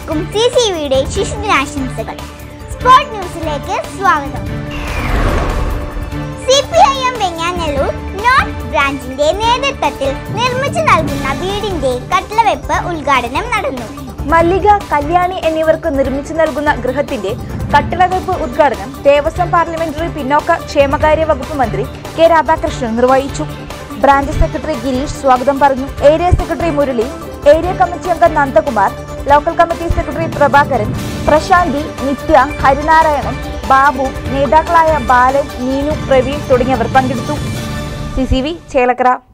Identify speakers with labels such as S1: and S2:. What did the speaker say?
S1: ഏവർക്കും C C വിയുടെ ശിശുദിനാശംസകൾ sport ന്യൂസിലേക്ക് സ്വാഗതം C P I M Venganallur north ബ്രാഞ്ചിന്റെ നേതൃത്വത്തിൽ നിർമ്മിച്ചു നൽകുന്ന വീടിന്റെ കട്ടിളവെപ്പ് ഉദ്ഘാടനം നടന്നു
S2: മല്ലിക കല്യാണി എന്നിവർക്ക് നിർമ്മിച്ചു നൽകുന്ന ഗൃഹത്തിന്റെ കട്ടിളവെപ്പ് ഉദ്ഘാടനം ദേവസ്വം പാർലമെന്ററി പിന്നോക്ക ക്ഷേമകാര്യ വകുപ്പ് മന്ത്രി കെ രാധാകൃഷ്ണൻ നിർവഹിച്ചു ബ്രാഞ്ച് സെക്രട്ടറി ഗിരീഷ് സ്വാഗതം പറഞ്ഞു area secretary Murali area committee അംഗം Nandakumar local committee secretary Prabhakaran Prashanthi Nithya Harinarayanan Babu നേതാക്കളായ ബാലൻ നീനു പ്രവീൺ തുടങ്ങിയവർ പങ്കെടുത്തു സി സി വി ചേലക്കര